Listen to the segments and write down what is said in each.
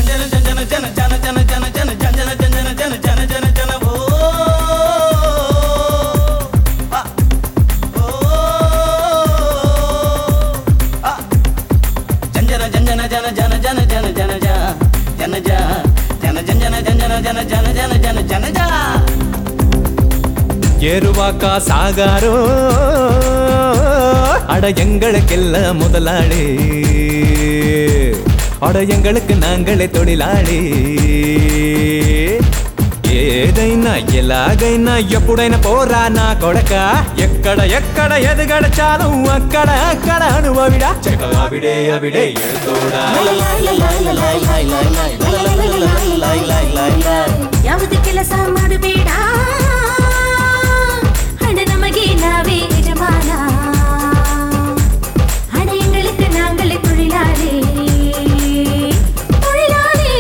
జన జన జన జన జన జన జన జన జన జన జన జన జన జన ఓ ఆ ఓ ఆ జంజన జంజన జన జన జన జన జన జ జన జ జన జంజన జంజన జన జన జన జన జన జ ஏறுவாக்கா சாகாரோ அட எங்களுக்கெல்லாம் முதலாளி அட எங்களுக்கு நாங்களே தொழிலாளி ఏదైనా ఎలాగైనా ఎప్పుడైనా పోరా నా కొడక ఎక్కడ ఎక్కడ ఎది గడచాను అక్కడ అక్కడ అనుభవిడా చెక అవిడే అవిడే ఎడుతోడా ಯಾವುದು ಕೆಲಸ ಮಾಡಬೇಡ ಹಣ ನಮಗೆ ನಾವೇ ಯಜಮಾನ ಹಣ எங்களுக்கு நாங்களே தொழிலாளி தொழிலாளி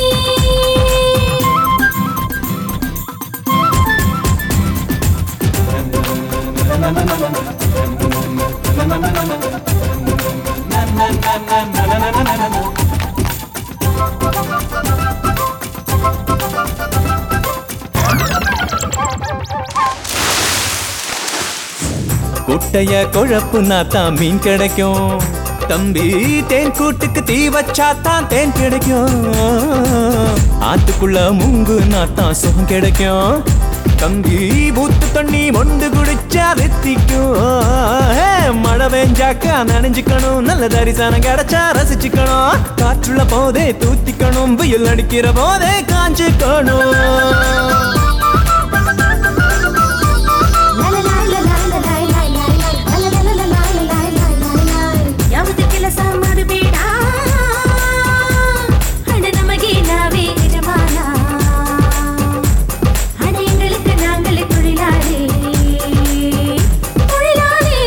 குட்டைய குழப்புனா தான் மீன் கிடைக்கும் தம்பி தேன் கூட்டுக்கு தீ வச்சா தான் தேன் கிடைக்கும் ஆத்துக்குள்ள முங்குனா தான் சுகம் கிடைக்கும் தம்பி பூத்து தண்ணி மொண்டு குடிச்சா வெத்திக்கும் ஹே, மழை பெஞ்சாக்கா நனைஞ்சுக்கணும் நல்ல தரிசனம் கிடைச்சா ரசிச்சுக்கணும் காற்றுள்ள போதே தூத்திக்கணும் புயல் அடிக்கிற போதே காஞ்சுக்கணும் ಯಾವುದು ಕೆಲಸ ಮಾಡಬೇಡ ಹಣ ನಮಗೆ ನಾವೇ ಯಜಮಾನ ಹಣ எங்களுக்கு நாங்களே தொழிலாளி தொழிலாளி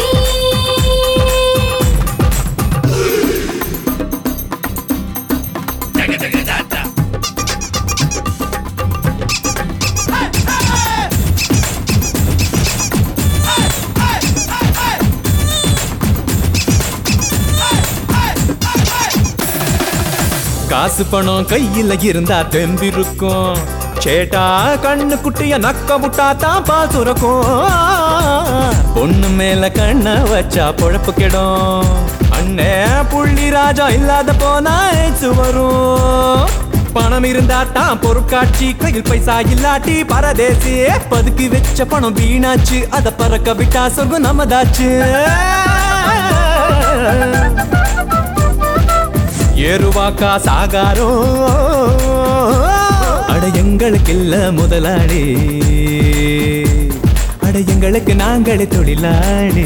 காசு பணம் கையில இருந்தா தெம்பிருக்கும் சேட்டா கண்ணு குட்டிய நக்க முட்டா தான் பால் சுரக்கும் பொண்ணு மேல கண்ண வச்சா பொழப்பு கெடும் அண்ணே புள்ளி ராஜா இல்லாத போனா ஏச்சு வரும் பணம் இருந்தா தான் பொருட்காட்சி கையில் பைசா இல்லாட்டி பரதேசி பதுக்கி வச்ச பணம் வீணாச்சு அத பறக்க விட்டா சொர்க்கம் நம்மதாச்சு ஏறுவாக்கா சாகாரோ அட எங்களுக்கு இல்ல முதலாளி அட எங்களுக்கு நாங்களே தொழிலாளி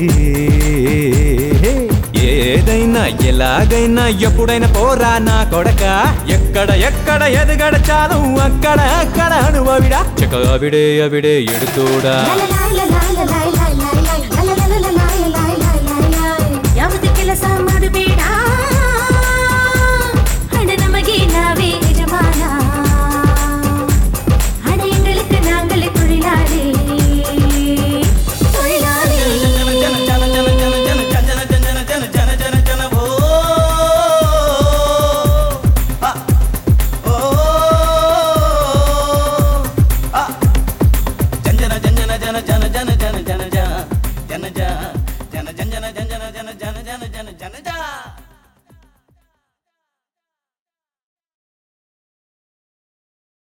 ఏదైనా ఎలాగైనా ఎప్పుడైనా పోరా నా కొడక ఎక్కడ ఎక్కడ ఎది గడచాను అక్కడ అక్కడ అనుభవిడా చెక అవిడే అవిడే ఎడుతోడా ಯಾವುದು ಕೆಲಸ ಮಾಡಬೇಡ